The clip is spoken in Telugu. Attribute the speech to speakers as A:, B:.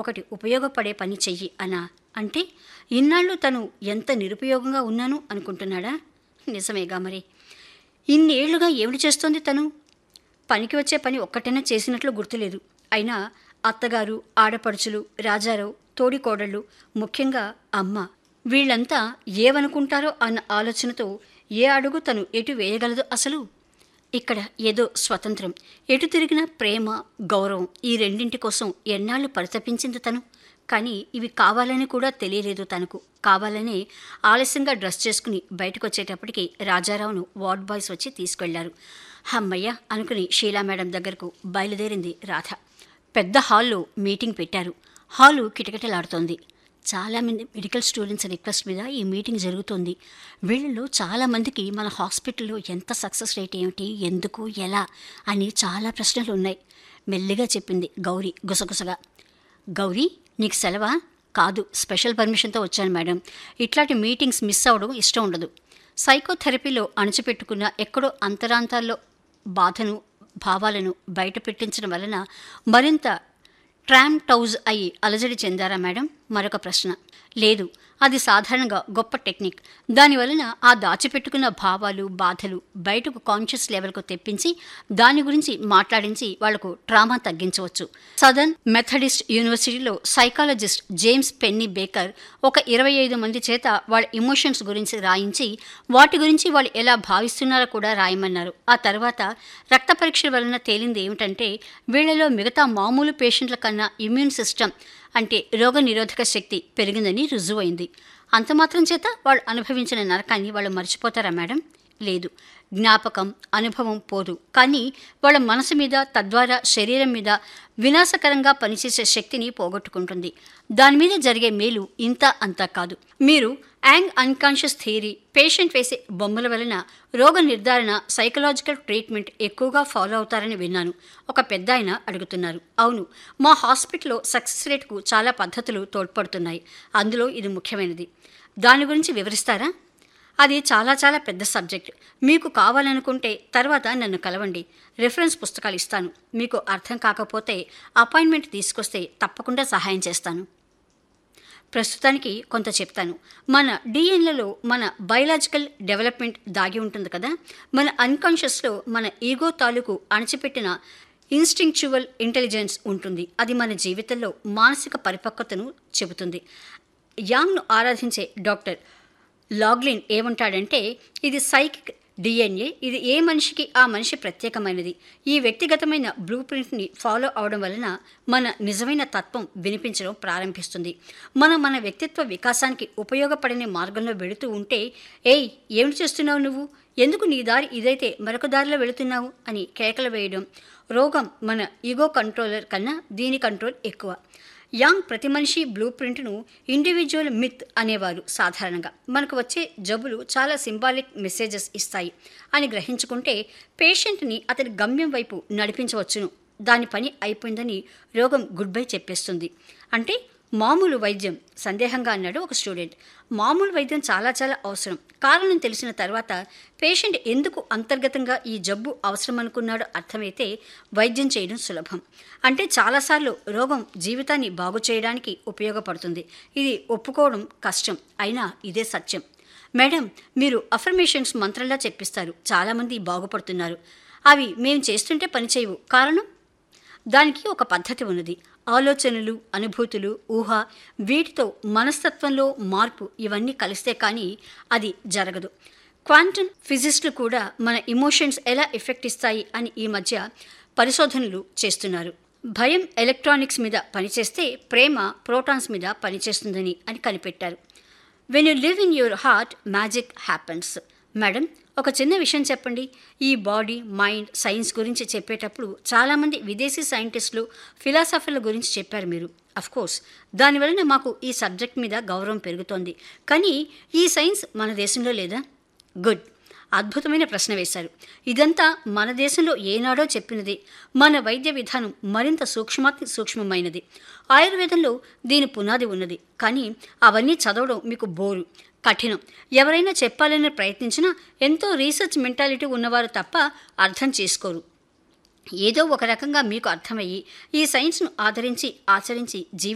A: ఒకటి ఉపయోగపడే పని చెయ్యి అనా అంటే ఇన్నాళ్ళు తను ఎంత నిరుపయోగంగా ఉన్నాను అనుకుంటున్నాడా నిజమేగా మరి ఇన్నేళ్లుగా ఏమిటి చేస్తోంది తను పనికి వచ్చే పని ఒక్కటైనా చేసినట్లు గుర్తులేదు అయినా అత్తగారు ఆడపడుచులు రాజారావు తోడికోడళ్ళు ముఖ్యంగా అమ్మ వీళ్ళంతా ఏమనుకుంటారో అన్న ఆలోచనతో ఏ అడుగు తను ఎటు వేయగలదు అసలు ఇక్కడ ఏదో స్వతంత్రం ఎటు తిరిగిన ప్రేమ గౌరవం ఈ రెండింటి కోసం ఎన్నాళ్ళు పరితపించింది తను కానీ ఇవి కావాలని కూడా తెలియలేదు తనకు కావాలనే ఆలస్యంగా డ్రెస్ చేసుకుని బయటకు వచ్చేటప్పటికి రాజారావును వార్డ్ బాయ్స్ వచ్చి తీసుకెళ్లారు హమ్మయ్య అనుకుని షీలా మేడం దగ్గరకు బయలుదేరింది రాధ పెద్ద హాల్లో మీటింగ్ పెట్టారు హాలు కిటకిటలాడుతోంది చాలామంది మెడికల్ స్టూడెంట్స్ రిక్వెస్ట్ మీద ఈ మీటింగ్ జరుగుతోంది వీళ్ళలో చాలామందికి మన హాస్పిటల్లో ఎంత సక్సెస్ రేట్ ఏమిటి ఎందుకు ఎలా అని చాలా ప్రశ్నలు ఉన్నాయి మెల్లిగా చెప్పింది గౌరీ గుసగుసగా గౌరీ నీకు సెలవా కాదు స్పెషల్ పర్మిషన్తో వచ్చాను మేడం ఇట్లాంటి మీటింగ్స్ మిస్ అవ్వడం ఇష్టం ఉండదు సైకోథెరపీలో అణచిపెట్టుకున్న ఎక్కడో అంతరాంతాల్లో బాధను భావాలను బయట పెట్టించడం వలన మరింత ట్రామ్ టౌజ్ అయి అలజడి చెందారా మేడం మరొక ప్రశ్న లేదు అది సాధారణంగా గొప్ప టెక్నిక్ దానివలన ఆ దాచిపెట్టుకున్న భావాలు బాధలు బయటకు కాన్షియస్ లెవెల్కు తెప్పించి దాని గురించి మాట్లాడించి వాళ్లకు ట్రామా తగ్గించవచ్చు సదర్న్ మెథడిస్ట్ యూనివర్సిటీలో సైకాలజిస్ట్ జేమ్స్ పెన్నీ బేకర్ ఒక ఇరవై ఐదు మంది చేత వాళ్ళ ఇమోషన్స్ గురించి రాయించి వాటి గురించి వాళ్ళు ఎలా భావిస్తున్నారో కూడా రాయమన్నారు ఆ తర్వాత రక్త పరీక్షల వలన తేలింది ఏమిటంటే వీళ్ళలో మిగతా మామూలు పేషెంట్ల కన్నా ఇమ్యూన్ సిస్టమ్ అంటే రోగనిరోధక శక్తి పెరిగిందని రుజువైంది అంత మాత్రం చేత వాళ్ళు అనుభవించిన నరకాన్ని వాళ్ళు మర్చిపోతారా మేడం లేదు జ్ఞాపకం అనుభవం పోదు కానీ వాళ్ళ మనసు మీద తద్వారా శరీరం మీద వినాశకరంగా పనిచేసే శక్తిని పోగొట్టుకుంటుంది దాని మీద జరిగే మేలు ఇంత అంతా కాదు మీరు యాంగ్ అన్కాన్షియస్ థియరీ పేషెంట్ వేసే బొమ్మల వలన రోగ నిర్ధారణ సైకలాజికల్ ట్రీట్మెంట్ ఎక్కువగా ఫాలో అవుతారని విన్నాను ఒక పెద్ద ఆయన అడుగుతున్నారు అవును మా హాస్పిటల్లో సక్సెస్ రేట్కు చాలా పద్ధతులు తోడ్పడుతున్నాయి అందులో ఇది ముఖ్యమైనది దాని గురించి వివరిస్తారా అది చాలా చాలా పెద్ద సబ్జెక్ట్ మీకు కావాలనుకుంటే తర్వాత నన్ను కలవండి రెఫరెన్స్ పుస్తకాలు ఇస్తాను మీకు అర్థం కాకపోతే అపాయింట్మెంట్ తీసుకొస్తే తప్పకుండా సహాయం చేస్తాను ప్రస్తుతానికి కొంత చెప్తాను మన డిఎన్లలో మన బయలాజికల్ డెవలప్మెంట్ దాగి ఉంటుంది కదా మన అన్కాన్షియస్లో మన ఈగో తాలూకు అణచిపెట్టిన ఇన్స్టింక్చువల్ ఇంటెలిజెన్స్ ఉంటుంది అది మన జీవితంలో మానసిక పరిపక్వతను చెబుతుంది యాంగ్ను ఆరాధించే డాక్టర్ లాగ్లిన్ ఏమంటాడంటే ఇది సైకిక్ డిఎన్ఏ ఇది ఏ మనిషికి ఆ మనిషి ప్రత్యేకమైనది ఈ వ్యక్తిగతమైన బ్లూ ప్రింట్ని ఫాలో అవడం వలన మన నిజమైన తత్వం వినిపించడం ప్రారంభిస్తుంది మనం మన వ్యక్తిత్వ వికాసానికి ఉపయోగపడని మార్గంలో వెళుతూ ఉంటే ఏయ్ ఏమిటి చేస్తున్నావు నువ్వు ఎందుకు నీ దారి ఇదైతే మరొక దారిలో వెళుతున్నావు అని కేకలు వేయడం రోగం మన ఈగో కంట్రోలర్ కన్నా దీని కంట్రోల్ ఎక్కువ యాంగ్ ప్రతి మనిషి బ్లూ ప్రింట్ను ఇండివిజువల్ మిత్ అనేవారు సాధారణంగా మనకు వచ్చే జబ్బులు చాలా సింబాలిక్ మెసేజెస్ ఇస్తాయి అని గ్రహించుకుంటే పేషెంట్ని అతని గమ్యం వైపు నడిపించవచ్చును దాని పని అయిపోయిందని రోగం గుడ్ బై చెప్పేస్తుంది అంటే మామూలు వైద్యం సందేహంగా అన్నాడు ఒక స్టూడెంట్ మామూలు వైద్యం చాలా చాలా అవసరం కారణం తెలిసిన తర్వాత పేషెంట్ ఎందుకు అంతర్గతంగా ఈ జబ్బు అవసరం అనుకున్నాడో అర్థమైతే వైద్యం చేయడం సులభం అంటే చాలాసార్లు రోగం జీవితాన్ని బాగు చేయడానికి ఉపయోగపడుతుంది ఇది ఒప్పుకోవడం కష్టం అయినా ఇదే సత్యం మేడం మీరు అఫర్మేషన్స్ మంత్రంలా చెప్పిస్తారు చాలామంది బాగుపడుతున్నారు అవి మేము చేస్తుంటే పనిచేయవు కారణం దానికి ఒక పద్ధతి ఉన్నది ఆలోచనలు అనుభూతులు ఊహ వీటితో మనస్తత్వంలో మార్పు ఇవన్నీ కలిస్తే కానీ అది జరగదు క్వాంటమ్ ఫిజిస్టులు కూడా మన ఇమోషన్స్ ఎలా ఎఫెక్ట్ ఇస్తాయి అని ఈ మధ్య పరిశోధనలు చేస్తున్నారు భయం ఎలక్ట్రానిక్స్ మీద పనిచేస్తే ప్రేమ ప్రోటాన్స్ మీద పనిచేస్తుందని అని కనిపెట్టారు when you live in your heart magic happens madam ఒక చిన్న విషయం చెప్పండి ఈ బాడీ మైండ్ సైన్స్ గురించి చెప్పేటప్పుడు చాలామంది విదేశీ సైంటిస్టులు ఫిలాసఫర్ల గురించి చెప్పారు మీరు కోర్స్ దానివలన మాకు ఈ సబ్జెక్ట్ మీద గౌరవం పెరుగుతోంది కానీ ఈ సైన్స్ మన దేశంలో లేదా గుడ్ అద్భుతమైన ప్రశ్న వేశారు ఇదంతా మన దేశంలో ఏనాడో చెప్పినది మన వైద్య విధానం మరింత సూక్ష్మాతి సూక్ష్మమైనది ఆయుర్వేదంలో దీని పునాది ఉన్నది కానీ అవన్నీ చదవడం మీకు బోరు కఠినం ఎవరైనా చెప్పాలని ప్రయత్నించినా ఎంతో రీసెర్చ్ మెంటాలిటీ ఉన్నవారు తప్ప అర్థం చేసుకోరు ఏదో ఒక రకంగా మీకు అర్థమయ్యి ఈ సైన్స్ను ఆదరించి ఆచరించి జీవి